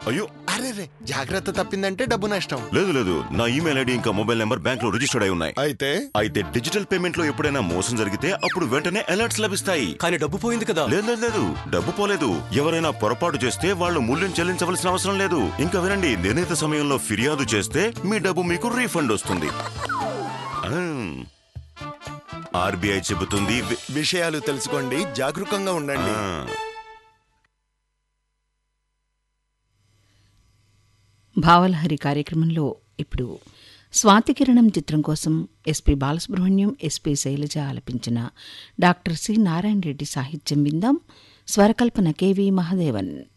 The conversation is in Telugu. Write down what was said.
అయ్యో అరే రే జాగ్రత్త తప్పిందంటే డబ్బు నష్టం లేదు లేదు నా ఈమెయిల్ ఐడి ఇంకా మొబైల్ నెంబర్ బ్యాంక్ లో రిజిస్టర్డ్ అయి ఉన్నాయి అయితే అయితే డిజిటల్ పేమెంట్ లో ఎప్పుడైనా మోసం జరిగితే అప్పుడు వెంటనే అలర్ట్స్ లభిస్తాయి కానీ డబ్బు పోయింది కదా లేదు లేదు లేదు డబ్బు పోలేదు ఎవరైనా పొరపాటు చేస్తే వాళ్ళు మూల్యం చెల్లించవలసిన అవసరం లేదు ఇంకా వినండి నిర్ణీత సమయంలో ఫిర్యాదు చేస్తే మీ డబ్బు మీకు రీఫండ్ వస్తుంది ఆర్బీఐ చెబుతుంది వి- విషయాలు తెలుసుకోండి జాగరూకంగా ఉండండి ఆ, భావలహరి కార్యక్రమంలో ఇప్పుడు స్వాతికిరణం చిత్రం కోసం ఎస్పి బాలసుబ్రహ్మణ్యం ఎస్పి శైలజ ఆలపించిన డాక్టర్ సి నారాయణ రెడ్డి సాహిత్యం విందాం స్వరకల్పన కెవి మహదేవన్